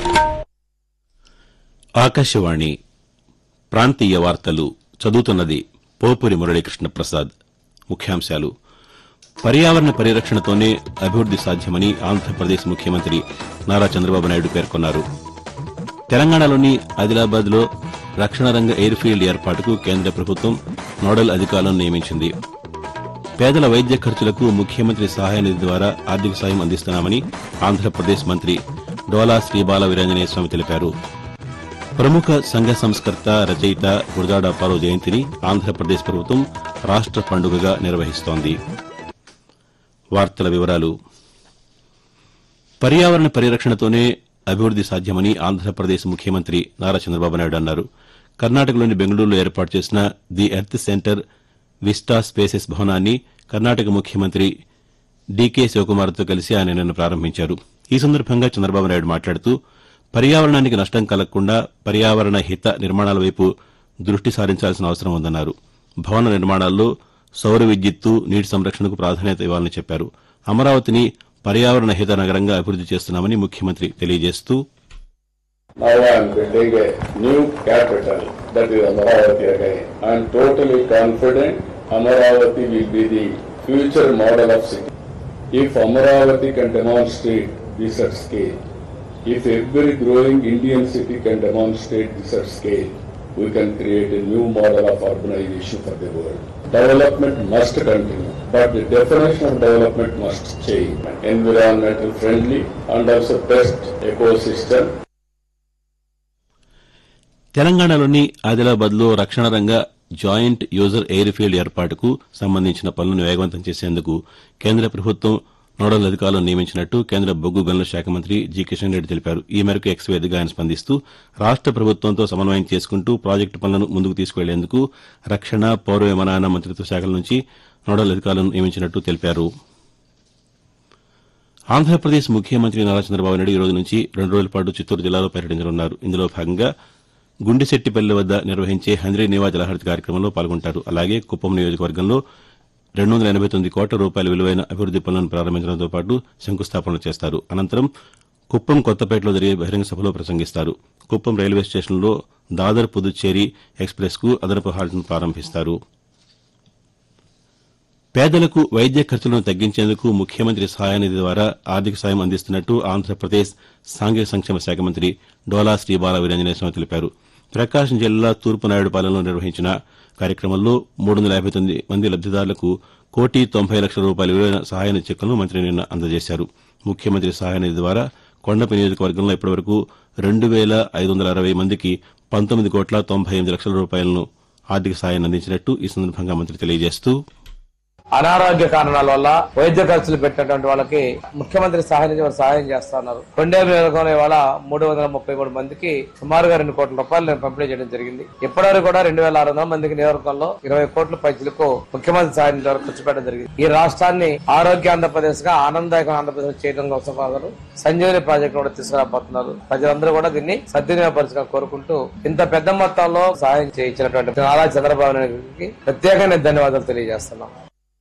ఆకాశవాణి ప్రాంతీయ వార్తలు చదువుతున్నది పోపురి మురళీకృష్ణ ప్రసాద్ ముఖ్యాంశాలు పర్యావరణ పరిరక్షణతోనే అభివృద్ది సాధ్యమని ఆంధ్రప్రదేశ్ ముఖ్యమంత్రి నారా చంద్రబాబు నాయుడు పేర్కొన్నారు తెలంగాణలోని ఆదిలాబాద్లో రక్షణ రంగ ఎయిర్ ఫీల్డ్ ఏర్పాటుకు కేంద్ర ప్రభుత్వం నోడల్ అధికారులను నియమించింది పేదల వైద్య ఖర్చులకు ముఖ్యమంత్రి సహాయ నిధి ద్వారా ఆర్థిక సాయం అందిస్తున్నామని ఆంధ్రప్రదేశ్ మంత్రి డోలా శ్రీబాల వీరాంజనేయ స్వామి తెలిపారు ప్రముఖ సంఘ సంస్కర్త రచయిత గురజాడ అప్పారావు జయంతిని ఆంధ్రప్రదేశ్ ప్రభుత్వం రాష్ట పండుగగా నిర్వహిస్తోంది వార్తల వివరాలు పర్యావరణ పరిరక్షణతోనే అభివృద్ది సాధ్యమని ఆంధ్రప్రదేశ్ ముఖ్యమంత్రి నారా చంద్రబాబు నాయుడు అన్నారు కర్ణాటకలోని బెంగళూరులో ఏర్పాటు చేసిన the earth centre vista spaces భవనాన్ని కర్ణాటక ముఖ్యమంత్రి డీకే శివకుమార్తో కలిసి ఆయన నిన్న ప్రారంభించారు ఈ సందర్భంగా చంద్రబాబు నాయుడు మాట్లాడుతూ పర్యావరణానికి నష్టం కలగకుండా పర్యావరణ హిత నిర్మాణాల వైపు దృష్టి సారించాల్సిన అవసరం ఉందన్నారు భవన నిర్మాణాల్లో సౌర విద్యుత్తు నీటి సంరక్షణకు ప్రాధాన్యత ఇవ్వాలని చెప్పారు అమరావతిని పర్యావరణ హిత నగరంగా అభివృద్ది చేస్తున్నామని ముఖ్యమంత్రి తెలియజేస్తూ Now I am building a new capital, that is Amaravati again. I am totally confident Amaravati will be the future model of city. If Amaravati can demonstrate this at scale, if every growing Indian city can demonstrate this at scale, we can create a new model of urbanization for the world. Development must continue, but the definition of development must change. Environmental friendly and also best ecosystem తెలంగాణలోని ఆదిలాబాద్లో రక్షణ రంగ joint user air field ఏర్పాటుకు సంబంధించిన పనులను వేగవంతం చేసేందుకు కేంద్ర ప్రభుత్వం నోడల్ అధికారులను నియమించినట్టు కేంద్ర బొగ్గు గనుల శాఖ మంత్రి జి కిషన్ రెడ్డి తెలిపారు ఈ మేరకు ఎక్స్ వేదికగా ఆయన స్పందిస్తూ రాష్ట ప్రభుత్వంతో సమన్వయం చేసుకుంటూ ప్రాజెక్టు పనులను ముందుకు తీసుకువెళ్లేందుకు రక్షణ పౌర విమానయాన మంత్రిత్వ శాఖల నుంచి నోడల్ అధికారులను నియమించినట్టు తెలిపారు ఆంధ్రప్రదేశ్ ముఖ్యమంత్రి నారా చంద్రబాబు నాయుడు ఈ రోజు నుంచి రెండు రోజుల పాటు చిత్తూరు జిల్లాలో పర్యటించనున్నారు ఇందులో భాగంగా గుండెశెట్టిపల్లి వద్ద నిర్వహించే హంద్రీ నివా జలహరిత కార్యక్రమంలో పాల్గొంటారు అలాగే కుప్పం నియోజకవర్గంలో రెండు వందల ఎనబై తొమ్మిది కోట్ల రూపాయల విలువైన అభివృద్ది పనులను ప్రారంభించడంతో పాటు శంకుస్థాపనలు చేస్తారు అనంతరం కుప్పం కొత్తపేటలో జరిగే బహిరంగ సభలో ప్రసంగిస్తారు కుప్పం రైల్వే స్టేషన్లో దాదర్ పుదుచ్చేరి ఎక్స్ప్రెస్ కు అదనపు హాల్ట్ను ప్రారంభిస్తారు పేదలకు వైద్య ఖర్చులను తగ్గించేందుకు ముఖ్యమంత్రి సహాయనిధి ద్వారా ఆర్థిక సాయం అందిస్తున్నట్టు ఆంధ్రప్రదేశ్ సాంఘిక సంక్షేమ శాఖ మంత్రి డోలా శ్రీబాల వీరాంజనేయ స్వామి తెలిపారు ప్రకాశం జిల్లా తూర్పునాయుడుపాలెంలో నిర్వహించిన కార్యక్రమంలో మూడు వందల యాభై తొమ్మిది మంది లబ్దిదారులకు కోటి తొంభై లక్షల రూపాయల విలువైన సహాయ చెక్కులను మంత్రి నిన్న అందజేశారు ముఖ్యమంత్రి సహాయనిధి ద్వారా కొండపి నియోజకవర్గంలో ఇప్పటివరకు రెండు వేల ఐదు వందల అరవై మందికి పంతొమ్మిది కోట్ల తొంభై ఎనిమిది లక్షల రూపాయలను ఆర్థిక సాయాన్ని అందించినట్టు ఈ సందర్భంగా మంత్రి తెలియజేస్తూ అనారోగ్య కారణాల వల్ల వైద్య ఖర్చులు పెట్టినటువంటి వాళ్ళకి ముఖ్యమంత్రి సహాయం నుంచి వారు సహాయం చేస్తున్నారు కొండేరు నియోజకవర్గంలో ఇవాళ మూడు వందల ముప్పై మూడు మందికి సుమారుగా రెండు కోట్ల రూపాయలు నేను పంపిణీ చేయడం జరిగింది ఇప్పటివరకు కూడా రెండు వేల ఆరు వందల మందికి నియోజకవర్గంలో ఇరవై కోట్ల పైసలకు ముఖ్యమంత్రి సహాయం ద్వారా ఖర్చు పెట్టడం జరిగింది ఈ రాష్ట్రాన్ని ఆరోగ్య ఆంధ్రప్రదేశ్ గా ఆనందదాయక ఆంధ్రప్రదేశ్ చేయడం కోసం వారు సంజీవని ప్రాజెక్ట్ కూడా తీసుకురాబోతున్నారు ప్రజలందరూ కూడా దీన్ని సద్వినియోగపరచుగా కోరుకుంటూ ఇంత పెద్ద మొత్తంలో సహాయం చేయించినటువంటి నారా చంద్రబాబు నాయుడు గారికి ప్రత్యేకంగా ధన్యవాదాలు తెలియజేస్తున్నాం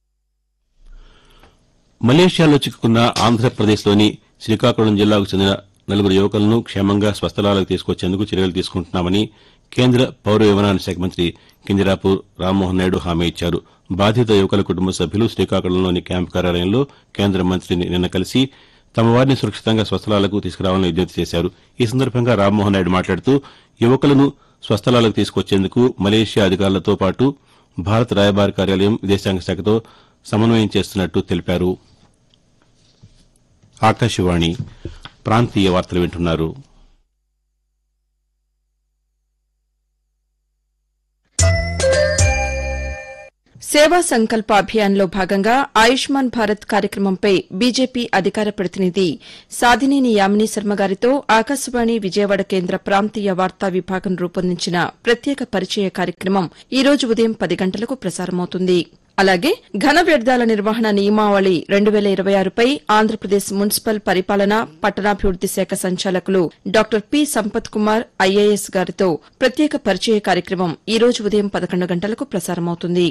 మలేషియాలో చిక్కుకున్న ఆంధ్రప్రదేశ్లోని శ్రీకాకుళం జిల్లాకు చెందిన నలుగురు యువకులను క్షేమంగా స్వస్థలాలకు తీసుకొచ్చేందుకు చర్యలు తీసుకుంటున్నామని కేంద్ర పౌర విమానయాన శాఖ మంత్రి కింజరాపు రామ్మోహన్ నాయుడు హామీ ఇచ్చారు బాధిత యువకుల కుటుంబ సభ్యులు శ్రీకాకుళంలోని క్యాంపు కార్యాలయంలో కేంద్ర మంత్రిని నిన్న కలిసి తమ వారిని సురక్షితంగా స్వస్థలాలకు తీసుకురావాలని విజ్ఞప్తి చేశారు ఈ సందర్భంగా రామ్మోహన్ నాయుడు మాట్లాడుతూ యువకులను స్వస్థలాలకు తీసుకొచ్చేందుకు మలేషియా అధికారులతో పాటు భారత రాయబార కార్యాలయం విదేశాంగ శాఖతో సమన్వయం చేస్తున్నట్టు తెలిపారు ఆకాశవాణి ప్రాంతీయ వార్తలు వింటున్నారు సేవా సంకల్ప అభియాన్లో భాగంగా ఆయుష్మాన్ భారత్ కార్యక్రమంపై బీజేపీ అధికార ప్రతినిధి సాధినేని యామిని శర్మ గారితో ఆకాశవాణి విజయవాడ కేంద్ర ప్రాంతీయ వార్తా విభాగం రూపొందించిన ప్రత్యేక పరిచయ కార్యక్రమం ఈ రోజు ఉదయం పది గంటలకు ప్రసారమవుతుంది అలాగే ఘన వ్యర్థాల నిర్వహణ నియమావళి రెండు వేల ఇరవై ఆరుపై ఆంధ్రప్రదేశ్ మున్సిపల్ పరిపాలన పట్టణాభివృద్ది శాఖ సంచాలకులు doctor P Sampath Kumar IAS గారితో ప్రత్యేక పరిచయ కార్యక్రమం ఈ రోజు ఉదయం పదకొండు గంటలకు ప్రసారమవుతుంది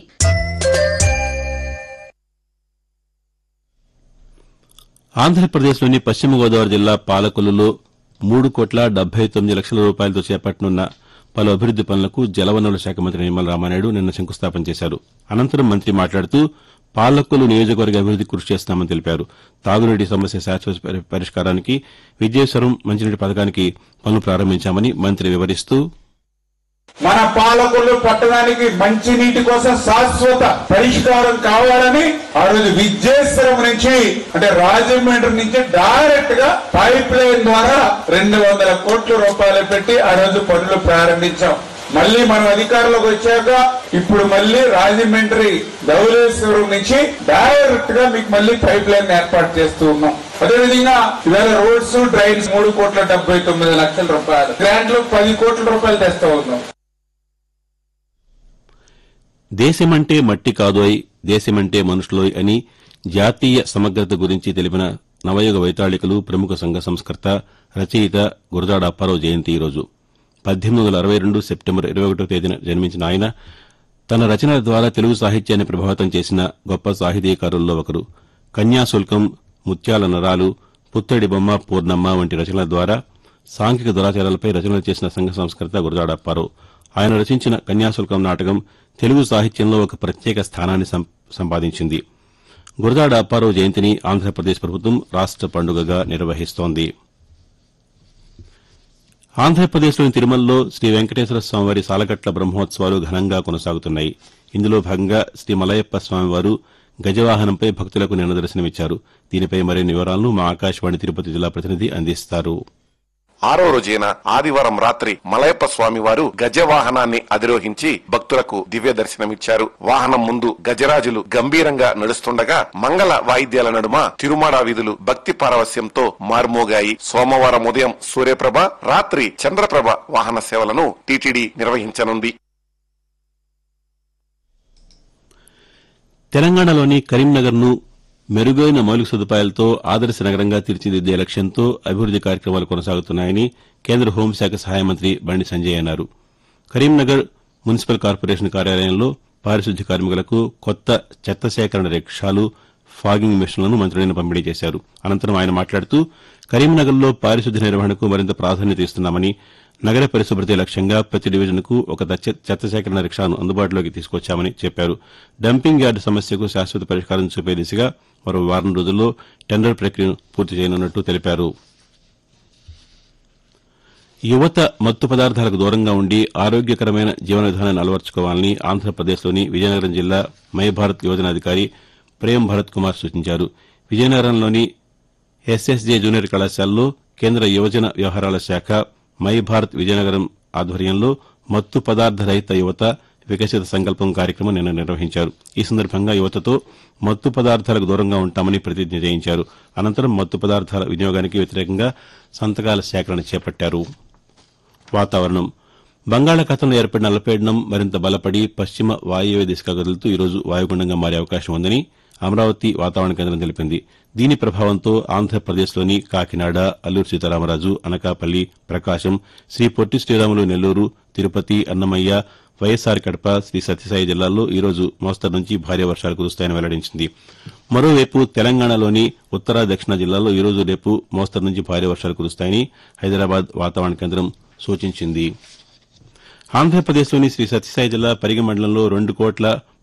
ఆంధ్రప్రదేశ్లోని పశ్చిమ గోదావరి జిల్లా పాలకొల్లులో మూడు కోట్ల డెబ్బై తొమ్మిది లక్షల రూపాయలతో చేపట్టనున్న పలు అభివృద్ది పనులకు జలవనరుల శాఖ మంత్రి నిమ్మల రామానాయుడు నిన్న శంకుస్థాపన చేశారు అనంతరం మంత్రి మాట్లాడుతూ పాలకొల్లు నియోజకవర్గ అభివృద్ది కృషి చేస్తామని తెలిపారు తాగునీటి సమస్య శాశ్వత పరి- పరిష్కారానికి విద్యేశ్వరం మంచినీటి పథకానికి పనులు ప్రారంభించామని మంత్రి వివరిస్తూ మన పాలకులు పట్టణానికి మంచి నీటి కోసం శాశ్వత పరిష్కారం కావాలని ఆ రోజు విద్యేశ్వరం నుంచి అంటే రాజమండ్రి నుంచి డైరెక్ట్ గా పైప్ లైన్ ద్వారా రెండు వందల కోట్ల రూపాయలు పెట్టి ఆ రోజు పనులు ప్రారంభించాం మళ్ళీ మనం అధికారంలోకి వచ్చాక ఇప్పుడు మళ్ళీ రాజమండ్రి ధవళేశ్వరం నుంచి డైరెక్ట్ గా మీకు మళ్ళీ పైప్ లైన్ ఏర్పాటు చేస్తూ ఉన్నాం అదేవిధంగా ఇవాళ రోడ్స్ డ్రైన్స్ మూడు కోట్ల డెబ్బై తొమ్మిది లక్షల రూపాయలు గ్రాంట్లు పది కోట్ల రూపాయలు తెస్తా ఉన్నాం దేశమంటే మట్టి కాదోయ్ దేశమంటే మనుషులోయ్ అని జాతీయ సమగ్రత గురించి తెలిపిన నవయుగ వైతాళికలు ప్రముఖ సంఘ సంస్కర్త రచయిత గురజాడ అప్పారావు జయంతి ఈరోజు పద్దెనిమిది వందల అరవై రెండు సెప్టెంబర్ ఇరవై ఒకటో తేదీన జన్మించిన ఆయన తన రచనల ద్వారా తెలుగు సాహిత్యాన్ని ప్రభావితం చేసిన గొప్ప సాహితీకారుల్లో ఒకరు కన్యాశుల్కం ముత్యాల నరాలు పుత్తడి బొమ్మ పూర్ణమ్మ వంటి రచనల ద్వారా సాంఘిక దురాచారాలపై రచనలు చేసిన సంఘ సంస్కర్త గురజాడ అప్పారావు ఆయన రచించిన కన్యాశుల్కం నాటకం తెలుగు సాహిత్యంలో ఒక ప్రత్యేక స్థానాన్ని సం- సంపాదించింది గురజాడ అప్పారావు జయంతిని ఆంధ్రప్రదేశ్ ప్రభుత్వం రాష్ట పండుగగా నిర్వహిస్తోంది ఆంధ్రప్రదేశ్లోని తిరుమలలో శ్రీ వెంకటేశ్వర స్వామివారి సాలకట్ల బ్రహ్మోత్సవాలు ఘనంగా కొనసాగుతున్నాయి ఇందులో భాగంగా శ్రీ మలయప్ప స్వామివారు గజవాహనంపై భక్తులకు నిన్న దర్శనమిచ్చారు దీనిపై మరిన్ని వివరాలను మా ఆకాశవాణి తిరుపతి జిల్లా ప్రతినిధి అందిస్తారు ఆరో రోజైన ఆదివారం రాత్రి మలయప్ప స్వామి వారు గజవాహనాన్ని అధిరోహించి భక్తులకు దివ్య దర్శనమిచ్చారు వాహనం ముందు గజరాజులు గంభీరంగా నడుస్తుండగా మంగళ వాయిద్యాల నడుమ తిరుమాడ వీధులు భక్తి పారవస్యంతో మార్మోగాయి సోమవారం ఉదయం సూర్యప్రభ రాత్రి చంద్రప్రభ వాహన సేవలను టీటీడీ నిర్వహించనుంది తెలంగాణలోని కరీంనగర్ను మెరుగైన మౌలిక సదుపాయాలతో ఆదర్శ నగరంగా తీర్చిదిద్దే లక్ష్యంతో అభివృద్ది కార్యక్రమాలు కొనసాగుతున్నాయని కేంద్ర హోంశాఖ సహాయ మంత్రి బండి సంజయ్ అన్నారు కరీంనగర్ మున్సిపల్ కార్పొరేషన్ కార్యాలయంలో పారిశుద్ధ్య కార్మికులకు కొత్త చెత్త సేకరణ రిక్షాలు ఫాగింగ్ మిషన్లను మంత్రి నిన్న పంపిణీ చేశారు అనంతరం ఆయన మాట్లాడుతూ కరీంనగర్లో పారిశుద్ధ్య నిర్వహణకు మరింత ప్రాధాన్యత ఇస్తున్నామని నగర పరిశుభ్రతే లక్ష్యంగా ప్రతి డివిజన్కు ఒక దచ్చ- చెత్త సేకరణ రిక్షాను అందుబాటులోకి తీసుకొచ్చామని చెప్పారు డంపింగ్ యార్డు సమస్యకు శాశ్వత పరిష్కారం చూపే దిశగా మరో వారం రోజుల్లో టెండర్ ప్రక్రియను పూర్తి చేయనున్నట్టు తెలిపారు యువత మత్తు పదార్థాలకు దూరంగా ఉండి ఆరోగ్యకరమైన జీవన విధానాన్ని అలవర్చుకోవాలని ఆంధ్రప్రదేశ్లోని విజయనగరం జిల్లా మై భారత్ యోజన అధికారి ప్రేమ్ భరత్ కుమార్ సూచించారు విజయనగరంలోని ఎస్ఎస్జే జూనియర్ కళాశాలలో కేంద్ర యువజన వ్యవహారాల శాఖ మై భారత్ విజయనగరం ఆధ్వర్యంలో మత్తు పదార్థ రహిత యువత వికసిత సంకల్పం కార్యక్రమం నిన్న నిర్వహించారు ఈ సందర్భంగా యువతతో మత్తు పదార్థాలకు దూరంగా ఉంటామని ప్రతిజ్ఞ చేయించారు అనంతరం మత్తు పదార్థాల వినియోగానికి వ్యతిరేకంగా సంతకాల సేకరణ చేపట్టారు వాతావరణం బంగాళాఖాతంలో ఏర్పడిన అల్పపీడనం మరింత బలపడి పశ్చిమ వాయువ్య దిశగా కదులుతూ ఈరోజు వాయుగుండంగా మారే అవకాశం ఉందని అమరావతి వాతావరణ కేంద్రం తెలిపింది దీని ప్రభావంతో ఆంధ్రప్రదేశ్లోని కాకినాడ అల్లూరు సీతారామరాజు అనకాపల్లి ప్రకాశం శ్రీ పొట్టి శ్రీరాములు నెల్లూరు తిరుపతి అన్నమయ్య వైఎస్సార్ కడప శ్రీ సత్యసాయి జిల్లాల్లో ఈరోజు మోస్తరు నుంచి భారీ వర్షాలు కురుస్తాయని వెల్లడించింది మరోవైపు తెలంగాణలోని ఉత్తర దక్షిణ జిల్లాల్లో ఈరోజు రేపు మోస్తరు నుంచి భారీ వర్షాలు కురుస్తాయని హైదరాబాద్ వాతావరణ కేంద్రం సూచించింది ఆంధ్రప్రదేశ్లోని శ్రీ సత్యసాయి జిల్లా పరిగి మండలంలో రెండు కోట్ల